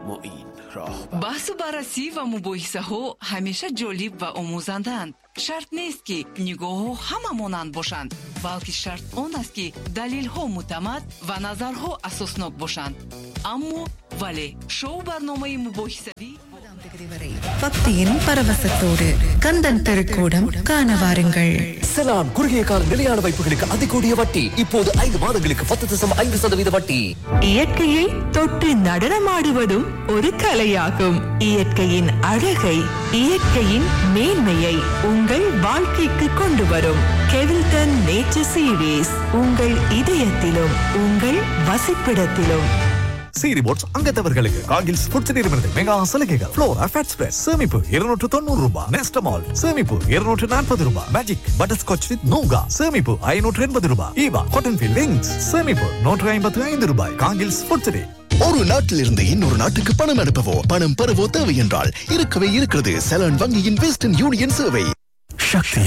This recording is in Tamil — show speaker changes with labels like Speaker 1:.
Speaker 1: معین راهبر
Speaker 2: بحث و بررسی و مباحثه ها همیشه جالب و آموزندند шарт нест ки нигоҳҳо ҳама монанд бошанд балки шарт он аст ки далелҳо муътамад ва назарҳо асоснок бошанд аммо вале шоу барномаи мубоҳисавӣ
Speaker 3: பக்தியின் பரவசத்தோடு கந்தன் திருக்கூடம் காண வாருங்கள்
Speaker 4: செலான் குறுகிய கால நிலையான வைப்புகளுக்கு அதிகூடிய வட்டி இப்போது ஐந்து மாதங்களுக்கு பத்து தசம் ஐந்து சதவீத வட்டி
Speaker 5: இயற்கையை தொட்டு நடனமாடுவதும் ஒரு கலையாகும் இயற்கையின் அழகை இயற்கையின் மேன்மையை உங்கள் வாழ்க்கைக்கு கொண்டு வரும் கெவில்டன் நேச்சர் சீரீஸ் உங்கள் இதயத்திலும் உங்கள் வசிப்பிடத்திலும்
Speaker 6: சீரி போட்ஸ் அங்கத்தவர்களுக்கு காகில்ஸ் ஃபுட்ஸ் நிறுவனத்தில் மெகா சலுகைகள் ஃப்ளோரா ஃபேட் ஸ்ப்ரெட் சேமிப்பு இருநூற்று தொண்ணூறு ரூபாய் நெஸ்டமால் சேமிப்பு இருநூற்று நாற்பது ரூபாய் magic butterscotch with nougat சேமிப்பு ஐநூற்று எண்பது ரூபாய் ஈவா காட்டன் ஃபீல் லிங்க்ஸ் சேமிப்பு நூற்று ஐம்பத்து ஐந்து ரூபாய் காகில்ஸ் ஃபுட்ஸ்
Speaker 7: ஒரு நாட்டிலிருந்து இன்னொரு நாட்டுக்கு பணம் அனுப்பவோ பணம் பெறவோ தேவை என்றால் இருக்கவே இருக்கிறது செலன் வங்கியின் வெஸ்டர்ன் யூனியன் சேவை
Speaker 1: சக்தி